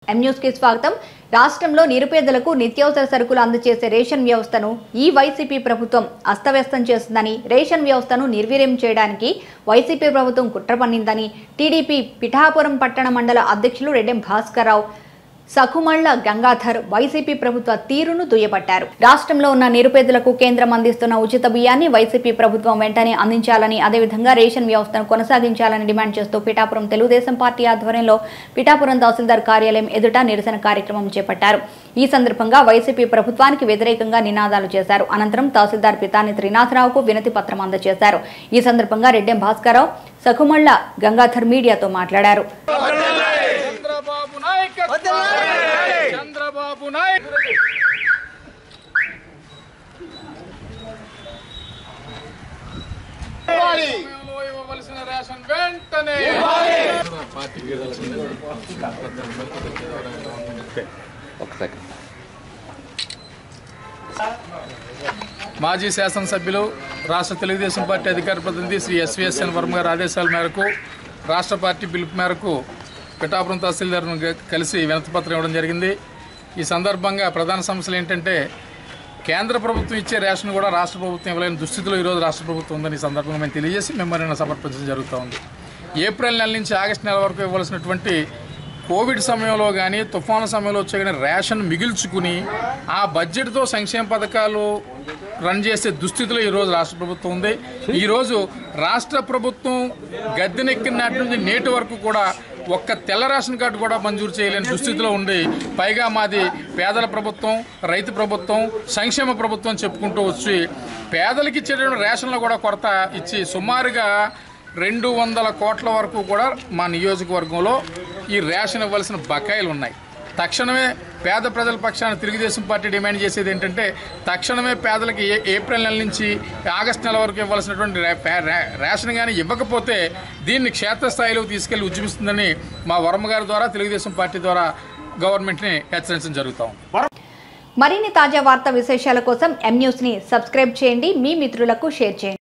M news కి స్వాగతం రాష్ట్రంలో నిరుపేదలకు నిత్యావసర సరుకులు అందజేసే రేషన్ వ్యవస్థను ఈ వైసీపీ ప్రభుత్వం అస్తవ్యస్తం చేస్తుందని రేషన్ వ్యవస్థను నిర్వీర్యం చేయడానికి వైసీపీ ప్రభుత్వం కుట్ర పన్నిందని టీడీపీ పిఠాపురం పట్టణ మండల అధ్యక్షులు రెడ్డెం భాస్కర్రావు సఖుమళ్ల గంగాధర్ వైసీపీ ప్రభుత్వ తీరును దుయ్యబట్టారు రాష్ట్రంలో ఉన్న నిరుపేదలకు కేంద్రం అందిస్తున్న ఉచిత బియ్యాన్ని వైసీపీ ప్రభుత్వం వెంటనే అందించాలని అదేవిధంగా రేషన్ వ్యవస్థను కొనసాగించాలని డిమాండ్ చేస్తూ పిఠాపురం తెలుగుదేశం పార్టీ ఆధ్వర్యంలో పిఠాపురం తహసీల్దార్ కార్యాలయం ఎదుట నిరసన కార్యక్రమం చేపట్టారు ఈ సందర్భంగా వైసీపీ ప్రభుత్వానికి వ్యతిరేకంగా నినాదాలు చేశారు అనంతరం తహసీల్దార్ పితాని త్రినాథరావుకు వినతి పత్రం అందజేశారు ఈ సందర్భంగా రెడ్డెం భాస్కరరావు సఖుమళ్ల గంగాధర్ మీడియాతో మాట్లాడారు చంద్రబాబు నాయకత్వం చంద్రబాబు నాయక్ సమయంలో ఇవ్వవలసిన రేషన్ వెంటనే మాజీ శాసనసభ్యులు రాష్ట్ర తెలుగుదేశం పార్టీ అధికార ప్రతినిధి శ్రీ ఎస్విఎస్ఎన్ వర్మ గారి ఆదేశాల మేరకు రాష్ట్ర పార్టీ పిలుపు మేరకు పిఠాపురం తహసీల్దార్ను గ- కలిసి వినతిపత్రం ఇవ్వడం జరిగింది ఈ సందర్భంగా ప్రధాన సమస్యలు ఏంటంటే కేంద్ర ప్రభుత్వం ఇచ్చే రేషన్ కూడా రాష్ట్ర ప్రభుత్వం ఇవ్వలేని దుస్థితిలో ఈరోజు రాష్ట్ర ప్రభుత్వం ఉందని ఈ సందర్భంగా మేము తెలియజేసి మెమరీని సమర్పించడం జరుగుతూ ఉంది ఏప్రిల్ నెల నుంచి ఆగస్టు నెల వరకు ఇవ్వాల్సినటువంటి కోవిడ్ సమయంలో కానీ తుఫాను సమయంలో వచ్చే కానీ రేషన్ మిగిల్చుకుని ఆ బడ్జెట్తో సంక్షేమ పథకాలు రన్ చేసే దుస్థితిలో ఈరోజు రాష్ట్ర ప్రభుత్వం ఉంది ఈరోజు రాష్ట్ర ప్రభుత్వం గద్దెనెక్కిన నాటి నుంచి నేటి వరకు కూడా ఒక్క తెల్ల రేషన్ కార్డు కూడా మంజూరు చేయలేని దుస్థితిలో ఉండి పైగా మాది పేదల ప్రభుత్వం రైతు ప్రభుత్వం సంక్షేమ ప్రభుత్వం చెప్పుకుంటూ వచ్చి పేదలకు ఇచ్చేటువంటి రేషన్లో కూడా కొరత ఇచ్చి సుమారుగా రెండు వందల కోట్ల వరకు కూడా మా నియోజకవర్గంలో ఈ రేషన్ ఇవ్వాల్సిన బకాయిలు ఉన్నాయి తక్షణమే పేద ప్రజల పక్షాన తెలుగుదేశం పార్టీ డిమాండ్ చేసేది ఏంటంటే తక్షణమే పేదలకి ఏ ఏప్రిల్ నెల నుంచి ఆగస్టు నెల వరకు ఇవ్వాల్సినటువంటి రే- పే- రే- రేషన్ కానీ ఇవ్వకపోతే దీన్ని క్షేత్రస్థాయిలో తీసుకెళ్లి ఉద్యమిస్తుందని మా వర్మ గారి ద్వారా తెలుగుదేశం పార్టీ ద్వారా గవర్నమెంట్ని హెచ్చరించడం జరుగుతాం మరిన్ని తాజా వార్తా విశేషాల కోసం ఎం న్యూస్ ని సబ్స్క్రైబ్ చేయండి మీ మిత్రులకు షేర్ చేయండి